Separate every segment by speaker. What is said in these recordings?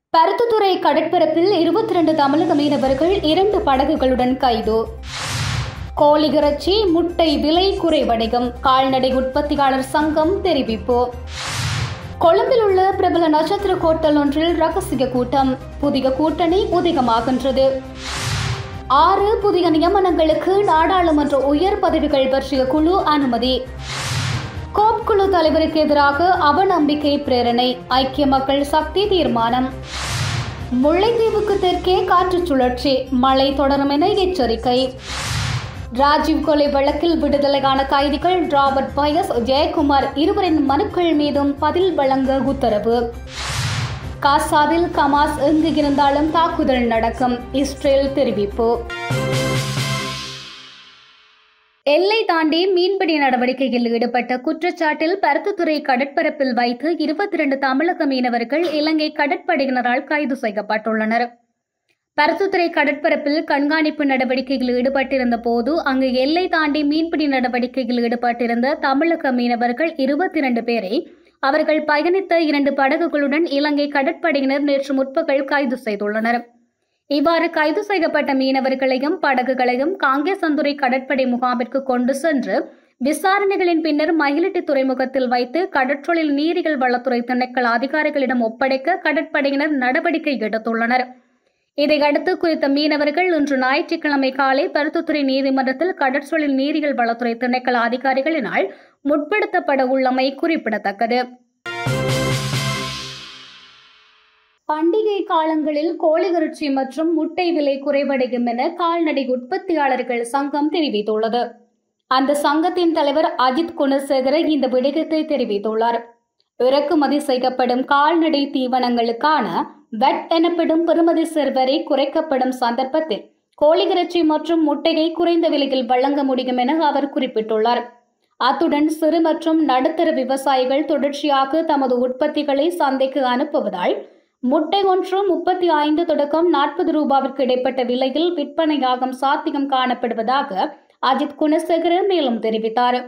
Speaker 1: பருத்தித்துறை கடற்பரப்பில் இருபத்தி ரெண்டு தமிழக மீனவர்கள் இரண்டு படகுகளுடன் கைது கோழியிறைச்சி முட்டை விலை குறைவடையும் கால்நடை உற்பத்தியாளர் சங்கம் தெரிவிப்பு கொழும்பில் உள்ள பிரபல நட்சத்திர ஹோட்டல் ஒன்றில் ரகசிய கூட்டம் புதிய கூட்டணி உதிகமாகின்றது ஆறு புதிய நியமனங்களுக்கு நாடாளுமன்ற உயர் பதவிகள் பற்றிய குழு அனுமதி கோப் குழு தலைவருக்கு எதிராக அவநம்பிக்கை பிரேரணை ஐக்கிய மக்கள் சக்தி தீர்மானம் முல்லைத்தீவுக்கு தெற்கே காற்று சுழற்சி மழை தொடரும் என எச்சரிக்கை ராஜீவ் கொலை வழக்கில் விடுதலையான கைதிகள் ராபர்ட் பயஸ் ஜெயக்குமார் இருவரின் மனுக்கள் மீதும் பதில் வழங்க உத்தரவு காசாவில் கமாஸ் எங்கு இருந்தாலும் தாக்குதல் நடக்கும் இஸ்ரேல் தெரிவிப்பு எல்லை தாண்டி மீன்பிடி நடவடிக்கையில் ஈடுபட்ட குற்றச்சாட்டில் பருத்தித்துறை கடற்பரப்பில் வைத்து இருபத்தி இரண்டு தமிழக மீனவர்கள் இலங்கை கடற்படையினரால் கைது செய்யப்பட்டுள்ளனர் பருத்தித்துறை கடற்பரப்பில் கண்காணிப்பு நடவடிக்கையில் ஈடுபட்டிருந்த போது அங்கு எல்லை தாண்டி மீன்பிடி நடவடிக்கையில் ஈடுபட்டிருந்த தமிழக மீனவர்கள் இருபத்தி இரண்டு பேரை அவர்கள் பயணித்த இரண்டு படகுகளுடன் இலங்கை கடற்படையினர் நேற்று முற்பகல் கைது செய்துள்ளனர் இவ்வாறு கைது செய்யப்பட்ட மீனவர்களையும் படகுகளையும் காங்கேசந்துறை கடற்படை முகாமிற்கு கொண்டு சென்று விசாரணைகளின் பின்னர் மயிலிட்டி துறைமுகத்தில் வைத்து கடற்றொழில் நீரியல் வளத்துறை திணைக்கள அதிகாரிகளிடம் ஒப்படைக்க கடற்படையினர் நடவடிக்கை எடுத்துள்ளனர் இதையடுத்து குறித்த மீனவர்கள் இன்று ஞாயிற்றுக்கிழமை காலை பருத்துத்துறை நீதிமன்றத்தில் கடற்றொழில் நீரியல் வளத்துறை திணைக்கள அதிகாரிகளினால் முற்படுத்தப்பட உள்ளமை குறிப்பிடத்தக்கது பண்டிகை காலங்களில் கோழியிறைச்சி மற்றும் முட்டை விலை குறைவடையும் என கால்நடை உற்பத்தியாளர்கள் சங்கம் தெரிவித்துள்ளது அந்த சங்கத்தின் தலைவர் அஜித் குணசேகர இந்த விடயத்தை தெரிவித்துள்ளார் இறக்குமதி செய்யப்படும் கால்நடை தீவனங்களுக்கான வெட் எனப்படும் பெறுமதி செர்வரை குறைக்கப்படும் சந்தர்ப்பத்தில் கோழியிறைச்சி மற்றும் முட்டையை குறைந்த விலையில் வழங்க முடியும் என அவர் குறிப்பிட்டுள்ளார் அத்துடன் சிறு மற்றும் நடுத்தர விவசாயிகள் தொடர்ச்சியாக தமது உற்பத்திகளை சந்தைக்கு அனுப்புவதால் முட்டை ஒன்று முப்பத்தி ஐந்து தொடக்கம் நாற்பது ரூபாவிற்கு இடைப்பட்ட விலையில் விற்பனையாகும் சாத்தியம் காணப்படுவதாக அஜித் குணசேகர மேலும் தெரிவித்தார்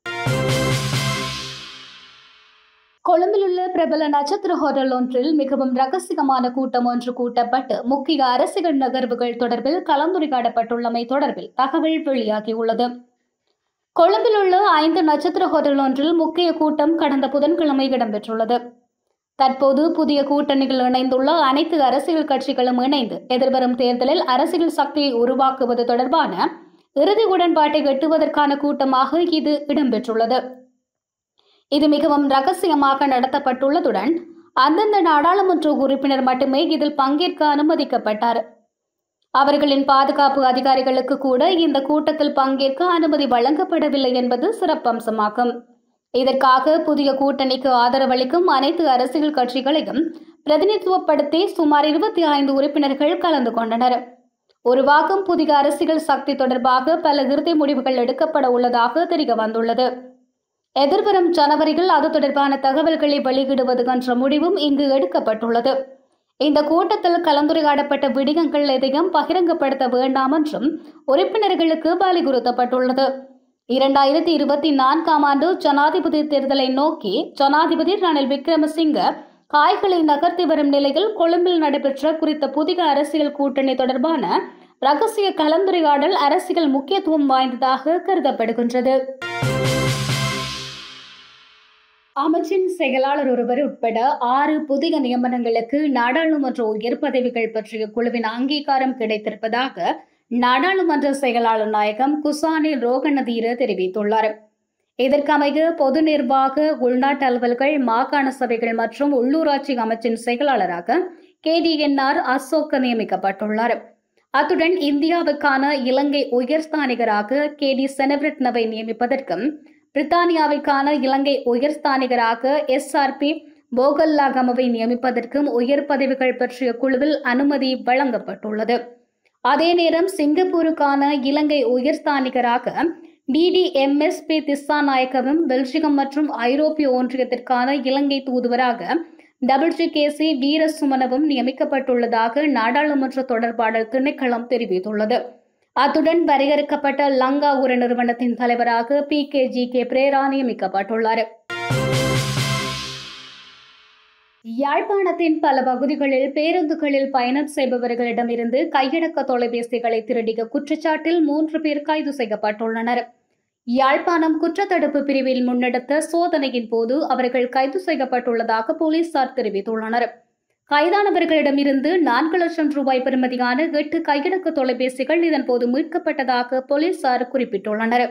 Speaker 1: கொழும்பில் உள்ள பிரபல நட்சத்திர ஹோட்டல் ஒன்றில் மிகவும் ரகசியமான கூட்டம் ஒன்று கூட்டப்பட்டு முக்கிய அரசியல் நகர்வுகள் தொடர்பில் கலந்துரையாடப்பட்டுள்ளமை தொடர்பில் தகவல் வெளியாகியுள்ளது கொழும்பில் உள்ள ஐந்து நட்சத்திர ஹோட்டல் ஒன்றில் முக்கிய கூட்டம் கடந்த புதன்கிழமை இடம்பெற்றுள்ளது தற்போது புதிய கூட்டணிகள் இணைந்துள்ள அனைத்து அரசியல் கட்சிகளும் இணைந்து எதிர்வரும் தேர்தலில் அரசியல் சக்தியை உருவாக்குவது தொடர்பான இறுதி உடன்பாட்டை எட்டுவதற்கான கூட்டமாக இது இடம்பெற்றுள்ளது இது மிகவும் ரகசியமாக நடத்தப்பட்டுள்ளதுடன் அந்தந்த நாடாளுமன்ற உறுப்பினர் மட்டுமே இதில் பங்கேற்க அனுமதிக்கப்பட்டார் அவர்களின் பாதுகாப்பு அதிகாரிகளுக்கு கூட இந்த கூட்டத்தில் பங்கேற்க அனுமதி வழங்கப்படவில்லை என்பது சிறப்பம்சமாகும் இதற்காக புதிய கூட்டணிக்கு ஆதரவளிக்கும் அனைத்து அரசியல் கட்சிகளையும் பிரதிநிதித்துவப்படுத்தி சுமார் இருபத்தி ஐந்து உறுப்பினர்கள் கலந்து கொண்டனர் உருவாகும் புதிய அரசியல் சக்தி தொடர்பாக பல இறுதி முடிவுகள் எடுக்கப்பட உள்ளதாக தெரிய வந்துள்ளது எதிர்வரும் ஜனவரியில் அது தொடர்பான தகவல்களை வெளியிடுவது என்ற முடிவும் இங்கு எடுக்கப்பட்டுள்ளது இந்த கூட்டத்தில் கலந்துரையாடப்பட்ட விடயங்கள் எதையும் பகிரங்கப்படுத்த வேண்டாம் என்றும் உறுப்பினர்களுக்கு வலியுறுத்தப்பட்டுள்ளது இரண்டாயிரத்தி இருபத்தி நான்காம் ஆண்டு ஜனாதிபதி தேர்தலை நோக்கி ஜனாதிபதி ரணில் விக்ரமசிங்க காய்களை நகர்த்தி வரும் நிலையில் கொழும்பில் நடைபெற்ற குறித்த புதிய அரசியல் கூட்டணி தொடர்பான ரகசிய கலந்துரையாடல் அரசியல் முக்கியத்துவம் வாய்ந்ததாக கருதப்படுகின்றது அமைச்சின் செயலாளர் ஒருவர் உட்பட ஆறு புதிய நியமனங்களுக்கு நாடாளுமன்ற உயர் பதவிகள் பற்றிய குழுவின் அங்கீகாரம் கிடைத்திருப்பதாக நாடாளுமன்ற செயலாளர் நாயகம் குசானி ரோகநதீர தெரிவித்துள்ளார் இதற்கமைய பொது நிர்வாக உள்நாட்டு அலுவல்கள் மாகாண சபைகள் மற்றும் உள்ளூராட்சி அமைச்சின் செயலாளராக K D N R Ashok நியமிக்கப்பட்டுள்ளார் அத்துடன் இந்தியாவுக்கான இலங்கை உயர்ஸ்தானிகராக கே டி செனவிரட்னவை நியமிப்பதற்கும் பிரித்தானியாவிற்கான இலங்கை உயர்ஸ்தானிகராக எஸ் ஆர் பி போகல்லாகமவை நியமிப்பதற்கும் உயர் பதவிகள் பற்றிய குழுவில் அனுமதி வழங்கப்பட்டுள்ளது அதே நேரம் சிங்கப்பூருக்கான இலங்கை உயர்ஸ்தானிகராக டிடிஎம்எஸ்பி திசாநாயக்கவும் பெல்ஜியம் மற்றும் ஐரோப்பிய ஒன்றியத்திற்கான இலங்கை தூதுவராக டபிள்யூ கேசி வீரசுமனவும் நியமிக்கப்பட்டுள்ளதாக நாடாளுமன்ற தொடர்பாடல் திணைக்களம் தெரிவித்துள்ளது அத்துடன் வரையறுக்கப்பட்ட லங்கா உர நிறுவனத்தின் தலைவராக P K G K Perera நியமிக்கப்பட்டுள்ளார் யாழ்ப்பாணத்தின் பல பகுதிகளில் பேருந்துகளில் பயணம் செய்பவர்களிடமிருந்து கையடக்க தொலைபேசிகளை திருடிய குற்றச்சாட்டில் மூன்று பேர் கைது செய்யப்பட்டுள்ளனர் யாழ்ப்பாணம் குற்றத்தடுப்பு பிரிவில் முன்னெடுத்த சோதனையின் போது அவர்கள் கைது செய்யப்பட்டுள்ளதாக போலீசார் தெரிவித்துள்ளனர் கைதானவர்களிடமிருந்து நான்கு லட்சம் ரூபாய் பெறுமதியான எட்டு கையடக்க தொலைபேசிகள் இதன்போது மீட்கப்பட்டதாக போலீசார் குறிப்பிட்டுள்ளனர்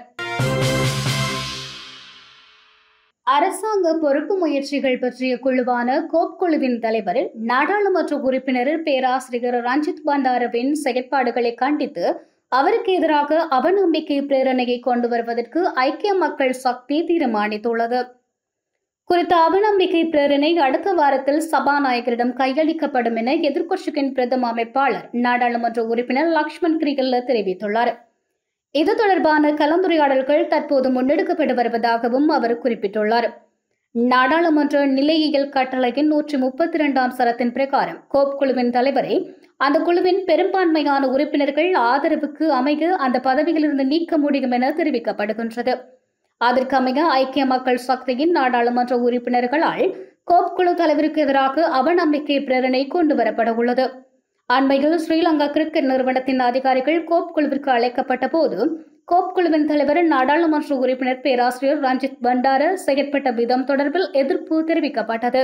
Speaker 1: அரசாங்க பொறுப்பு முயற்சிகள் பற்றிய குழுவான கோப் குழுவின் தலைவர் நாடாளுமன்ற உறுப்பினர் பேராசிரியர் ரஞ்சித் பண்டாரவின் செயற்பாடுகளை கண்டித்து அவருக்கு எதிராக அவநம்பிக்கை பிரேரணையை கொண்டு வருவதற்கு ஐக்கிய மக்கள் சக்தி தீர்மானித்துள்ளது குறித்த அவநம்பிக்கை பிரேரணை அடுத்த வாரத்தில் சபாநாயகரிடம் கையளிக்கப்படும் என எதிர்க்கட்சியின் பிரதம அமைப்பாளர் நாடாளுமன்ற உறுப்பினர் லக்ஷ்மண் கிரிகல்ல தெரிவித்துள்ளார் இது தொடர்பான கலந்துரையாடல்கள் தற்போது முன்னெடுக்கப்பட்டு வருவதாகவும் அவர் குறிப்பிட்டுள்ளார் நாடாளுமன்ற நிலையியல் கட்டளையின் நூற்றி முப்பத்தி இரண்டாம் சரத்தின் பிரகாரம் கோப் குழுவின் தலைவரை அந்த குழுவின் பெரும்பான்மையான உறுப்பினர்கள் ஆதரவுக்கு அமைய அந்த பதவியிலிருந்து நீக்க முடியும் என தெரிவிக்கப்படுகின்றது அதற்கமைய ஐக்கிய மக்கள் சக்தியின் நாடாளுமன்ற உறுப்பினர்களால் கோப் குழு தலைவருக்கு எதிராக அவநம்பிக்கை பிரேரணை கொண்டு வரப்பட உள்ளது அண்மையில் ஸ்ரீலங்கா கிரிக்கெட் நிறுவனத்தின் அதிகாரிகள் கோப் குழுவிற்கு அழைக்கப்பட்ட போது கோப் குழுவின் தலைவர் நாடாளுமன்ற உறுப்பினர் பேராசிரியர் ரஞ்சித் பண்டார செயற்பட்ட விதம் தொடர்பில் எதிர்ப்பு தெரிவிக்கப்பட்டது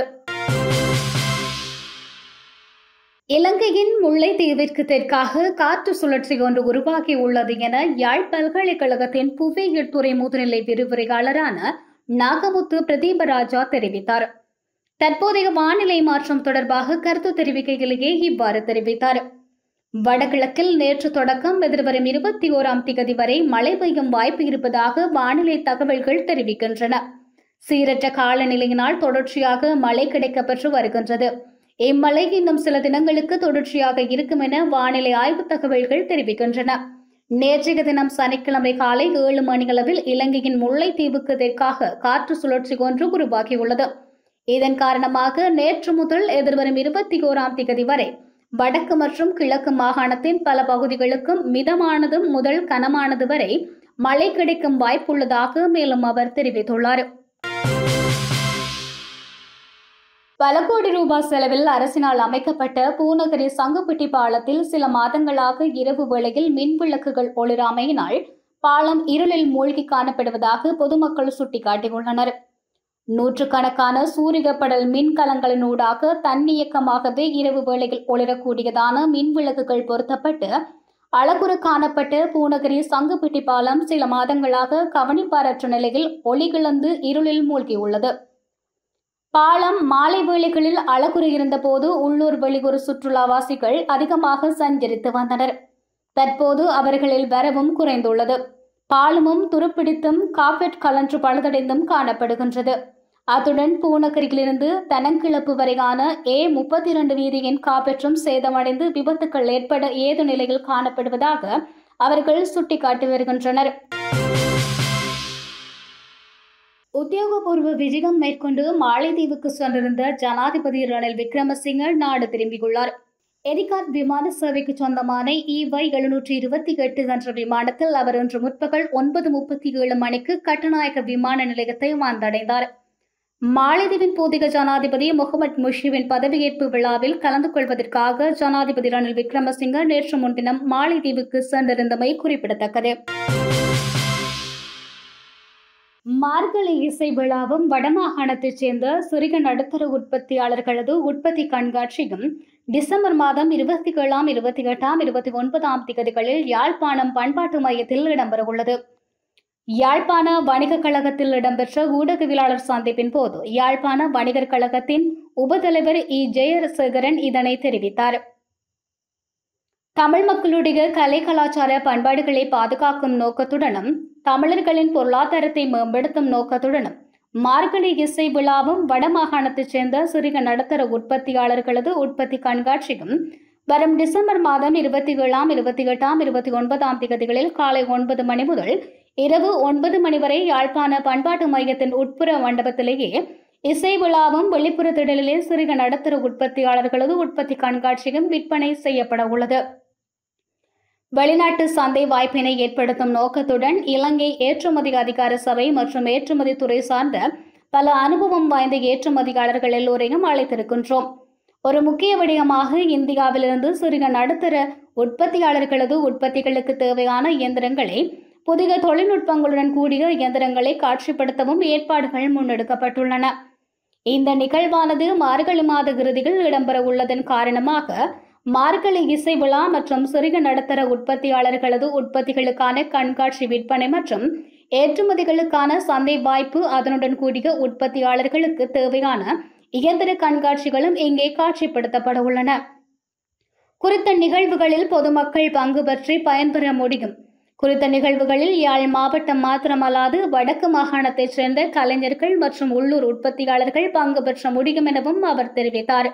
Speaker 1: இலங்கையின் முல்லைத்தீவிற்கு தெற்காக காற்று சுழற்சி ஒன்று உருவாகியுள்ளது என யாழ் பல்கலைக்கழகத்தின் புவியியல் துறை முதுநிலை விரிவுரையாளரான நாகமுத்து பிரதீபராஜா தெரிவித்தார் தற்போதைய வானிலை மாற்றம் தொடர்பாக கருத்து தெரிவிக்கையிலேயே இவ்வாறு தெரிவித்தார் வடகிழக்கில் நேற்று தொடக்கம் எதிர்வரும் இருபத்தி ஓராம் திகதி வரை மழை பெய்யும் வாய்ப்பு இருப்பதாக வானிலை தகவல்கள் தெரிவிக்கின்றன சீரற்ற காலநிலையினால் தொடர்ச்சியாக மழை கிடைக்கப்பெற்று வருகின்றது இம்மழை இன்னும் சில தினங்களுக்கு தொடர்ச்சியாக இருக்கும் என வானிலை ஆய்வு தகவல்கள் தெரிவிக்கின்றன நேற்றைய தினம் சனிக்கிழமை காலை ஏழு மணியளவில் இலங்கையின் முல்லைத்தீவுக்கு தெற்காக காற்று சுழற்சி ஒன்று உருவாகியுள்ளது இதன் காரணமாக நேற்று முதல் எதிர்வரும் இருபத்தி ஓராம் திகதி வரை வடக்கு மற்றும் கிழக்கு மாகாணத்தின் பல பகுதிகளுக்கும் மிதமானது முதல் கனமானது வரை மழை கிடைக்கும் வாய்ப்புள்ளதாக மேலும் அவர் தெரிவித்துள்ளார் பல கோடி ரூபாய் செலவில் அரசினால் அமைக்கப்பட்ட பூநகரி சங்குப்பிட்டி பாலத்தில் சில மாதங்களாக இரவு வேளையில் மின் விளக்குகள் ஒளிராமையினால் பாலம் இருளில் மூழ்கி காணப்படுவதாக பொதுமக்கள் சுட்டிக்காட்டியுள்ளனர் நூற்றுக்கணக்கான சூரிய படல் மின்கலங்களினூடாக தன்னியக்கமாகவே இரவு வேளையில் ஒளிரக்கூடியதான மின் விளக்குகள் பொருத்தப்பட்டு அழகுற காணப்பட்ட பூநகரி சங்குப்பிட்டி பாலம் சில மாதங்களாக கவனிப்பாரற்ற நிலையில் ஒளிகிழந்து இருளில் மூழ்கியுள்ளது பாலம் மாலை வேளைகளில் அழகுற இருந்தபோது உள்ளூர் வெளியூர் சுற்றுலாவாசிகள் அதிகமாக சஞ்சரித்து வந்தனர் தற்போது அவர்களில் வரவும் குறைந்துள்ளது பாலமும் துருப்பிடித்தும் காப்பெட் கலன்று பழுதடைந்தும் காணப்படுகின்றது அத்துடன் பூநகரிலிருந்து தனங்கிழப்பு வரையான ஏ முப்பத்தி இரண்டு வீதியின் காப்பெற்றும் சேதமடைந்து விபத்துக்கள் ஏற்பட ஏது நிலையில் காணப்படுவதாக அவர்கள் சுட்டிக்காட்டி வருகின்றனர் உத்தியோகபூர்வ விஜயம் மேற்கொண்டு மாலைதீவுக்கு சென்றிருந்த ஜனாதிபதி ரணில் விக்ரமசிங்க நாடு திரும்பியுள்ளார் எரிகாட் விமான சேவைக்கு சொந்தமான இவை எழுநூற்றி இருபத்தி எட்டு என்ற விமானத்தில் அவர் இன்று முற்பகல் ஒன்பது முப்பத்தி ஏழு மணிக்கு கட்டுநாயக்க விமான நிலையத்தை வந்தடைந்தார் மாலைதீவின் புதிய ஜனாதிபதி முகமது முஷிவின் பதவியேற்பு விழாவில் கலந்து கொள்வதற்காக ஜனாதிபதி ரணில் விக்ரமசிங்க நேற்று முன்தினம் மாலைதீவுக்கு சென்றிருந்தமை குறிப்பிடத்தக்கது மார்கழி இசை விழாவும் வடமாகாணத்தைச் சேர்ந்த சிறிய நடுத்தர உற்பத்தியாளர்களது உற்பத்தி கண்காட்சியும் டிசம்பர் மாதம் இருபத்தி ஏழாம் இருபத்தி எட்டாம் இருபத்தி ஒன்பதாம் திகதிகளில் யாழ்ப்பாணம் பண்பாட்டு மையத்தில் இடம்பெறவுள்ளது யாழ்ப்பாண வணிகக் கழகத்தில் இடம்பெற்ற ஊடகவியலாளர் சந்திப்பின் போது யாழ்ப்பாண வணிகர் கழகத்தின் உபதலைவர் இ ஜெயசேகரன் இதனை தெரிவித்தார் தமிழ் மக்களுடைய கலை கலாச்சார பண்பாடுகளை பாதுகாக்கும் நோக்கத்துடனும் தமிழர்களின் பொருளாதாரத்தை மேம்படுத்தும் நோக்கத்துடனும் மார்கழி இசை விழாவும் வடமாகாணத்தைச் சேர்ந்த சிறிய நடுத்தர உற்பத்தியாளர்களது உற்பத்தி கண்காட்சியும் வரும் டிசம்பர் மாதம் இருபத்தி ஏழாம் இருபத்தி எட்டாம் இருபத்தி ஒன்பதாம் திகதிகளில் காலை ஒன்பது மணி முதல் இரவு ஒன்பது மணி வரை யாழ்ப்பாண பண்பாட்டு மையத்தின் உட்புற மண்டபத்திலேயே இசை விழாவும் வெளிப்புற திடலிலே சிறிய நடுத்தர உற்பத்தியாளர்களது உற்பத்தி கண்காட்சியும் விற்பனை செய்யப்பட உள்ளது வெளிநாட்டு சந்தை வாய்ப்பினை ஏற்படுத்தும் நோக்கத்துடன் இலங்கை ஏற்றுமதி அதிகார சபை மற்றும் ஏற்றுமதி துறை சார்ந்த பல அனுபவம் வாய்ந்த ஏற்றுமதியாளர்கள் எல்லோரையும் அழைத்திருக்கின்றோம் ஒரு முக்கிய விடயமாக இந்தியாவிலிருந்து சிறிய நடுத்தர உற்பத்தியாளர்களது உற்பத்திகளுக்கு தேவையான இயந்திரங்களை புதிய தொழில்நுட்பங்களுடன் கூடிய இயந்திரங்களை காட்சிப்படுத்தவும் ஏற்பாடுகள் முன்னெடுக்கப்பட்டுள்ளன இந்த நிகழ்வானது மார்கழி மாத இறுதியில் இடம்பெற உள்ளதன் காரணமாக மார்கழி இசை விழா மற்றும் சிறிய நடுத்தர உற்பத்தியாளர்களது உற்பத்திகளுக்கான கண்காட்சி விற்பனை மற்றும் ஏற்றுமதிகளுக்கான சந்தை வாய்ப்பு அதனுடன் கூடிய உற்பத்தியாளர்களுக்கு தேவையான இயந்திர கண்காட்சிகளும் இங்கே காட்சிப்படுத்தப்பட உள்ளன குறித்த நிகழ்வுகளில் பொதுமக்கள் பங்கு பற்றி பயன்பெற முடியும் குறித்த நிகழ்வுகளில் யாழ் மாவட்டம் மாத்திரமல்லாது வடக்கு மாகாணத்தைச் சேர்ந்த கலைஞர்கள் மற்றும் உள்ளூர் உற்பத்தியாளர்கள் பங்கு பெற்ற முடியும் எனவும் அவர் தெரிவித்தார்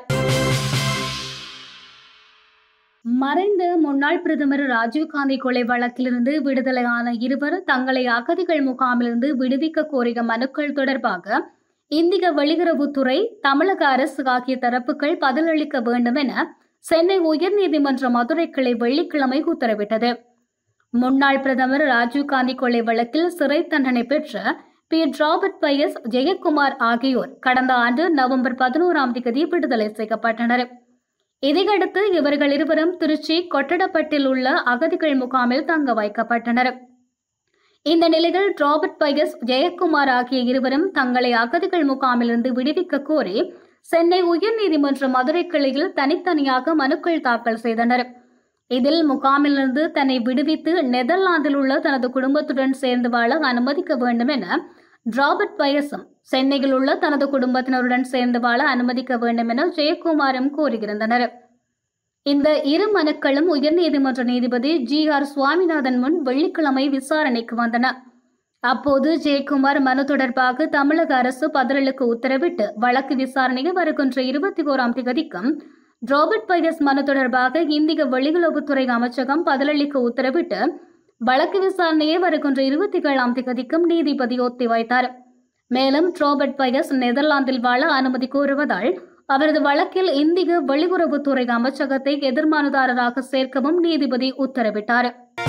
Speaker 1: மறைந்த முன்னாள் பிரதமர் ராஜீவ்காந்தி கொலை வழக்கிலிருந்து விடுதலையான இருவர் தங்களை அகதிகள் முகாமிலிருந்து விடுவிக்க கோரிய மனுக்கள் தொடர்பாக இந்திய வெளியுறவுத்துறை தமிழக அரசு ஆகிய தரப்புகள் பதிலளிக்க வேண்டும் என சென்னை உயர்நீதிமன்ற மதுரை கிளை வெள்ளிக்கிழமை உத்தரவிட்டது முன்னாள் பிரதமர் ராஜீவ்காந்தி கொலை வழக்கில் சிறை தண்டனை பெற்ற பி ராபர்ட் பயஸ் ஜெயக்குமார் ஆகியோர் கடந்த ஆண்டு நவம்பர் பதினோராம் தேதி விடுதலை செய்யப்பட்டனர் இதையடுத்து இவர்கள் இருவரும் திருச்சி கொட்டடப்பட்டில் உள்ள அகதிகள் முகாமில் தங்க வைக்கப்பட்டனர் இந்த நிலையில் ராபர்ட் பயஸ் ஜெயக்குமார் ஆகிய இருவரும் தங்களை அகதிகள் முகாமிலிருந்து விடுவிக்க கோரி சென்னை உயர்நீதிமன்ற மதுரை கிளையில் தனித்தனியாக மனுக்கள் தாக்கல் செய்தனர் இதில் முகாமிலிருந்து தன்னை விடுவித்து நெதர்லாந்தில் உள்ள தனது குடும்பத்துடன் சேர்ந்து வாழ அனுமதிக்க வேண்டும் என ராபர்ட் பயஸும் சென்னையில் உள்ள தனது குடும்பத்தினருடன் சேர்ந்து வாழ அனுமதிக்க வேண்டும் என ஜெயக்குமாரும் கோரியிருந்தனர் இந்த இரு மனுக்களும் உயர்நீதிமன்ற நீதிபதி ஜி ஆர் சுவாமிநாதன் முன் வெள்ளிக்கிழமை விசாரணைக்கு வந்தன அப்போது ஜெயக்குமார் மனு தொடர்பாக தமிழக அரசு பதிலளிக்க உத்தரவிட்டு வழக்கு விசாரணையை வருகின்ற இருபத்தி ஓராம் தேதிக்கும் ராபர்ட் பைரஸ் மனு தொடர்பாக இந்திய வெளியுறவுத்துறை அமைச்சகம் பதிலளிக்க உத்தரவிட்டு வழக்கு விசாரணையை வருகின்ற இருபத்தி ஏழாம் தேதிக்கும் நீதிபதி ஒத்திவைத்தார் மேலும் ராபர்ட் பைரஸ் நெதர்லாந்தில் வாழ அனுமதி கோருவதால் அவரது வழக்கில் இந்திய வெளியுறவுத்துறை அமைச்சகத்தை எதிர்மானுதாரராக சேர்க்கவும் நீதிபதி உத்தரவிட்டார்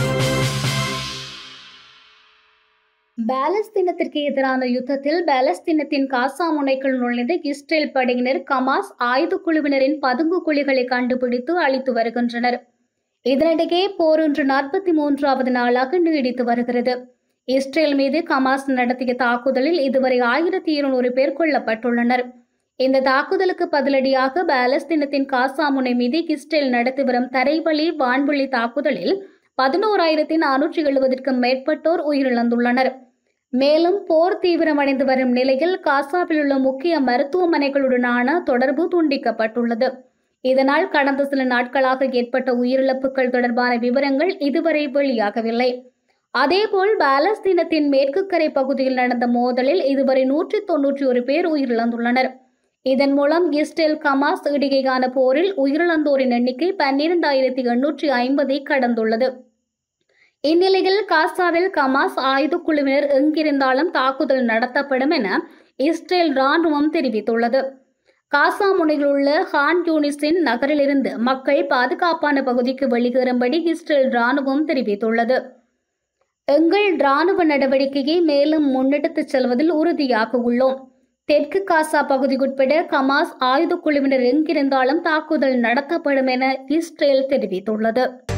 Speaker 1: பாலஸ்தீனத்திற்கு எதிரான யுத்தத்தில் பாலஸ்தீனத்தின் காசா முனைக்குள் நுழைந்த இஸ்ரேல் படையினர் கமாஸ் ஆயுத குழுவினரின் பதுங்கு குழிகளை கண்டுபிடித்து அழித்து வருகின்றனர் இதனிடையே போர் இன்று நாற்பத்தி மூன்றாவது நாளாக நீடித்து வருகிறது இஸ்ரேல் மீது கமாஸ் நடத்திய தாக்குதலில் இதுவரை ஆயிரத்தி இருநூறு பேர் கொல்லப்பட்டுள்ளனர் இந்த தாக்குதலுக்கு பதிலடியாக பாலஸ்தீனத்தின் காசா முனை மீது இஸ்ரேல் நடத்தி வரும் தரைவழி வான்வழி தாக்குதலில் பதினோராயிரத்தி நானூற்றி எழுபதற்கும் மேற்பட்டோர் உயிரிழந்துள்ளனர் மேலும் போர் தீவிரமடைந்து வரும் நிலையில் காசாவில் உள்ள முக்கிய மருத்துவமனைகளுடனான தொடர்பு துண்டிக்கப்பட்டுள்ளது இதனால் கடந்த சில நாட்களாக ஏற்பட்ட உயிரிழப்புகள் தொடர்பான விவரங்கள் இதுவரை வெளியாகவில்லை அதேபோல் பாலஸ்தீனத்தின் மேற்கு கரை பகுதியில் நடந்த மோதலில் இதுவரை நூற்றி தொன்னூற்றி ஒரு பேர் உயிரிழந்துள்ளனர் இதன் மூலம் இஸ்ரேல் கமாஸ் இடையேயான போரில் உயிரிழந்தோரின் எண்ணிக்கை பன்னிரண்டாயிரத்தி எண்ணூற்றி ஐம்பதை கடந்துள்ளது இந்நிலையில் காசாவில் கமாஸ் ஆயுத குழுவினர் எங்கிருந்தாலும் தாக்குதல் நடத்தப்படும் என இஸ்ரேல் ராணுவம் தெரிவித்துள்ளது காசா முனையில் உள்ள ஹான் யூனிஸின் நகரிலிருந்து மக்கள் பாதுகாப்பான பகுதிக்கு வெளியேறும்படி இஸ்ரேல் ராணுவம் தெரிவித்துள்ளது எங்கள் ராணுவ நடவடிக்கையை மேலும் முன்னெடுத்துச் செல்வதில் உறுதியாக உள்ளோம் தெற்கு காசா பகுதி உட்பட கமாஸ் ஆயுத குழுவினர் எங்கிருந்தாலும் தாக்குதல் நடத்தப்படும் என இஸ்ரேல் தெரிவித்துள்ளது